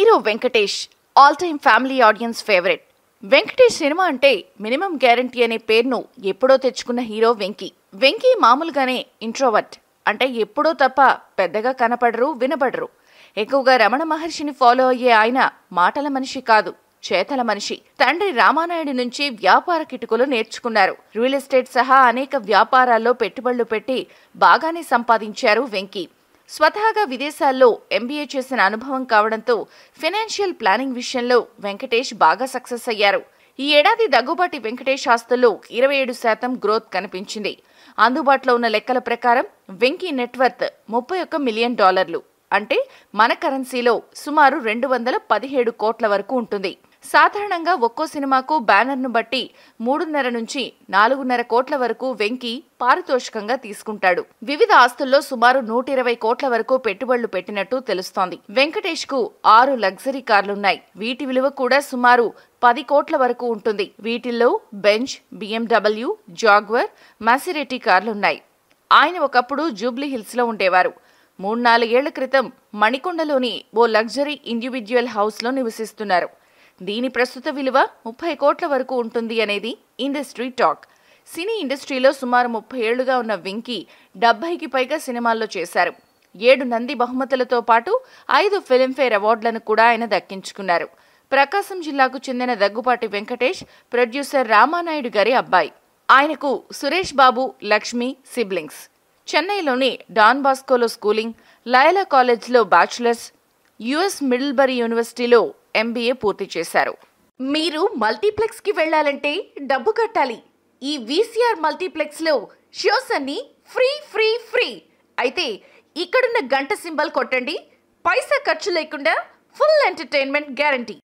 hero Venkatesh all time family audience favourite Venkatesh cinema అంటే minimum guarantee అనే పేరును ఎప్పుడో తెచ్చుకున్న హీరో వెంకీ వెంకీ మామూలుగానే ఇంట్రోవర్ట్ అంటే ఎప్పుడో తప్ప పెద్దగా కనపడరు వినపడరు ఎక్కువగా రమణ మహర్షిని ఫాలో అయ్యే ఆయన మాటల మనిషి కాదు చేతల మనిషి తండ్రి రామానాయుడు నుంచి వ్యాపార కిటుకులు నేర్చుకున్నారు రియల్ ఎస్టేట్ సహా అనేక వ్యాపారాల్లో పెట్టుబడులు పెట్టి బాగానే సంపాదించారు వెంకీ స్వతహాగా విదేశాల్లో ఎంబీఏ చేసిన అనుభవం కావడంతో ఫైనాన్షియల్ ప్లానింగ్ విషయంలో వెంకటేష్ బాగా సక్సెస్ అయ్యారు ఈ ఏడాది దగ్గుబాటి వెంకటేష్ ఆస్తుల్లో ఇరవై ఏడు శాతం గ్రోత్ కనిపించింది అందుబాటులో ఉన్న లెక్కల ప్రకారం వెంకీ నెట్వర్త్ ముప్పై ఒక్క మిలియన్ డాలర్లు అంటే మన కరెన్సీలో సుమారు రెండు వందల పదిహేడు కోట్ల వరకు ఉంటుంది సాధారణంగా ఒక్కో సినిమాకు బ్యానర్ను బట్టి మూడున్నర నుంచి నాలుగున్నర కోట్ల వరకు వెంకీ పారితోషికంగా తీసుకుంటాడు వివిధ ఆస్తుల్లో సుమారు నూట ఇరవై కోట్ల వరకు పెట్టుబడులు పెట్టినట్టు తెలుస్తోంది వెంకటేష్ కు ఆరు లగ్జరీ కార్లున్నాయి వీటి విలువ కూడా సుమారు పది కోట్ల వరకు ఉంటుంది వీటిల్లో బెంచ్ బిఎండబ్ల్యూ జాగ్వర్ మాసిరెట్టి కార్లున్నాయి ఆయన ఒకప్పుడు జూబ్లీ హిల్స్ లో ఉండేవారు మూడు నాలుగేళ్ల క్రితం మణికొండలోని ఓ లగ్జరీ ఇండివిడ్యువల్ హౌస్లో నివసిస్తున్నారు దీని ప్రస్తుత విలువ ముప్పై కోట్ల వరకు ఉంటుంది అనేది ఇండస్ట్రీ టాక్ సినీ ఇండస్ట్రీలో సుమారు ముప్పై ఏళ్లుగా ఉన్న వెంకీ డెబ్బైకి పైగా సినిమాల్లో చేశారు ఏడు నంది బహుమతులతో పాటు ఐదు ఫిల్మ్ఫేర్ అవార్డులను కూడా ఆయన దక్కించుకున్నారు ప్రకాశం జిల్లాకు చెందిన దగ్గుపాటి వెంకటేష్ ప్రొడ్యూసర్ రామానాయుడు గారి అబ్బాయి ఆయనకు సురేష్ బాబు లక్ష్మి సిబ్లింగ్స్ చెన్నైలోని డాన్ బాస్కోలో స్కూలింగ్ లయలా కాలేజ్లో బ్యాచులర్స్ యుఎస్ మిడిల్బరీ యూనివర్సిటీలో ఎంబీఏ పూర్తి చేశారు మీరు మల్టీప్లెక్స్కి వెళ్ళాలంటే డబ్బు కట్టాలి ఈ వీసీఆర్ మల్టీప్లెక్స్లో షోస్ అన్ని ఫ్రీ ఫ్రీ ఫ్రీ అయితే ఇక్కడున్న గంట సింబల్ కొట్టండి పైసా ఖర్చు లేకుండా ఫుల్ ఎంటర్టైన్మెంట్ గ్యారంటీ